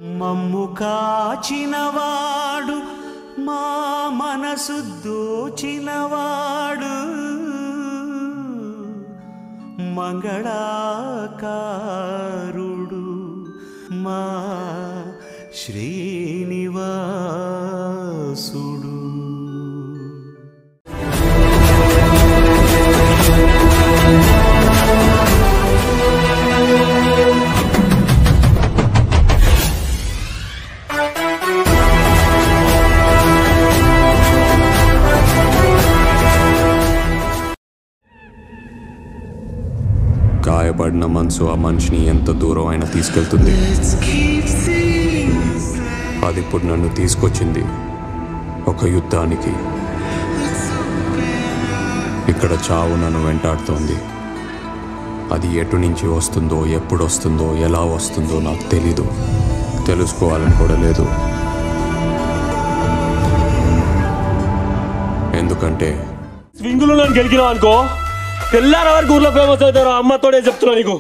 మమ్ము కాచినవాడు మా మనసు దోచినవాడు మంగళాకారుడు మా శ్రీనివాసుడు గాయపడిన మనసు ఆ మనిషిని ఎంత దూరం అయినా తీసుకెళ్తుంది అది ఇప్పుడు నన్ను తీసుకొచ్చింది ఒక యుద్ధానికి ఇక్కడ చావు నన్ను వెంటాడుతోంది అది ఎటు నుంచి వస్తుందో ఎప్పుడు వస్తుందో ఎలా వస్తుందో నాకు తెలీదు తెలుసుకోవాలని కూడా లేదు ఎందుకంటే స్వింగులు నన్ను గెలికినావు అనుకో తెల్లార వరకు ఊర్లో ఫేమస్ అవుతారు అమ్మతోడే చెప్తున్నా నీకు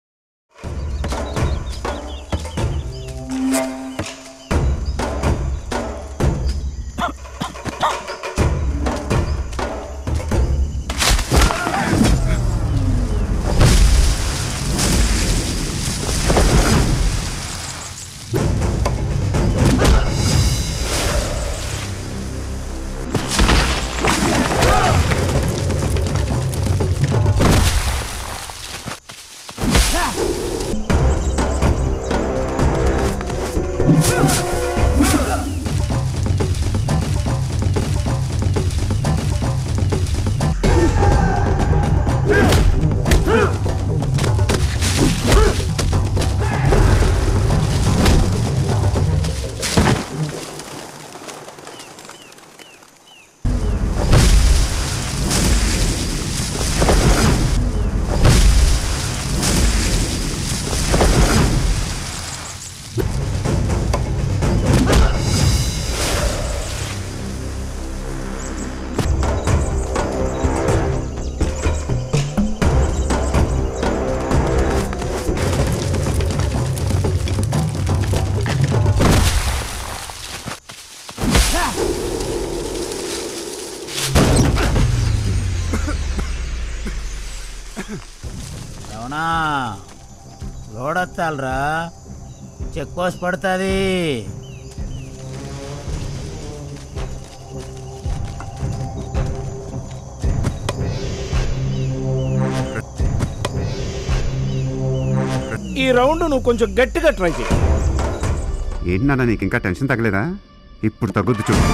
అవునా లోడొత్తాలరా చెక్ పోస్ట్ పడుతుంది ఈ రౌండ్ నువ్వు కొంచెం గట్టిగా ట్రై చేయి ఏంటి నాన్న నీకు ఇంకా టెన్షన్ తగ్గలేదా ఇప్పుడు తగ్గుద్దు చూడు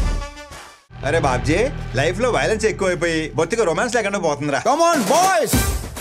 అరే బాబ్జీ లైఫ్ లో వైలెన్స్ ఎక్కువైపోయి బొత్తిగా రొమాన్స్ లేకుండా పోతుందిరా కమాన్ బాయ్స్